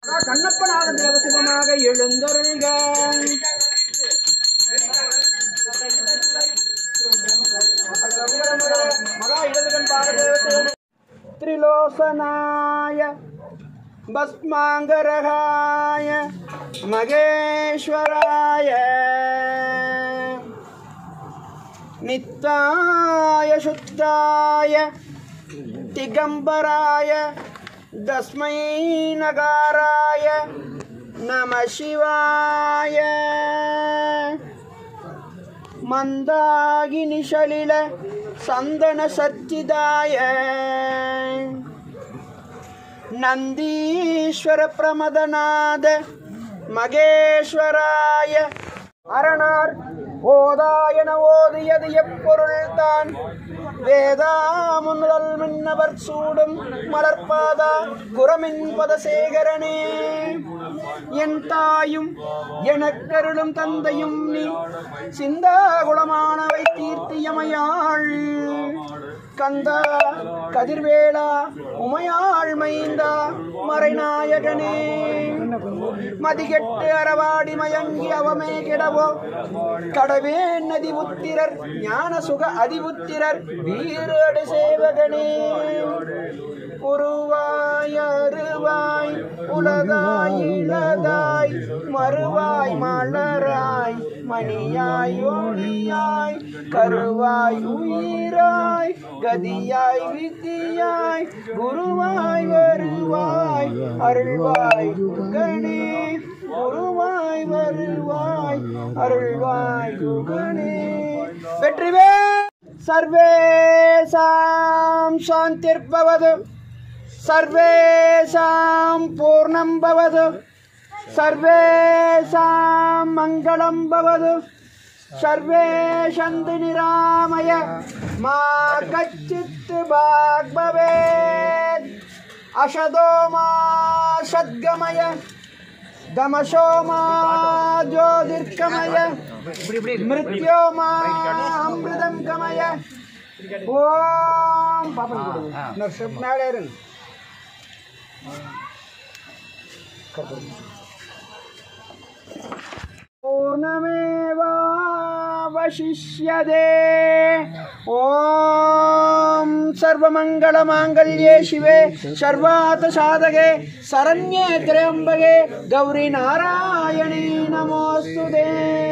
கண்ணப்பநாதன் தேவசிவமாக எழுந்தருள்க மகா இடதுகன் பாகதேவத்தை திரிலோசனாய பஸ்மாங்கரகாய மகேஸ்வராய நித்தாய சுத்தாய திகம்பராய தஸ்மை நகாராய நம சிவாய மந்தாகினி சலில சந்தன சச்சிதாய நந்தீஸ்வர பிரமதநாத மகேஸ்வராய அரணார் ஓதாயன ஓதியது எப்பொருள் தான் வேதாமுதல் மின்னவர் சூடும் மலர்பாதா குரமின் பதசேகரனே என் தாயும் எனக்கருளும் தந்தையும் நீ சிந்தாகுளமானவை தீர்த்தியமையாள் கந்தா கதிர்வேளா உமையாள் மைந்தா மறைநாயகனே மதிகெட்டு அறவாடி மயங்கி அவமே கிடவோ கடவே நதி புத்திரர் ஞான சுக அதிபுத்திரர் வீரடு சேவகனே உருவாய் அருவாய் உலகாய் இளதாய் மறுவாய் மலராய் மணியாய் ஒளியாய் கருவாய் உயிராய் கதியாய் வித்தியாய் குருவாய் வருவாய் அருள்வாய் குகனே குருவாய் வருவாய் அருள்வாய் குகனே வெற்றிவே சர்வேசாம் சாந்திர்பவது सर्वेषां पूर्णं भवतु सर्वेषां मङ्गलं भवतु सर्वे सन्तु निरामय मा कच्चित् भाग् भवेत् अशदो मा सद्गमय दमशो मा ज्योतिर्गमय मृत्यो मा अमृतं गमय ஓம் பாப்பன் கொடுங்க இன்னொரு ஸ்டெப் மேலே இருங்க पूर्णमेवावशिष्यते ॐ सर्वमङ्गलमाङ्गल्ये शिवे सर्वार्थसाधके शरण्ये त्र्यम्बके गौरी नारायणी नमोऽस्तु ते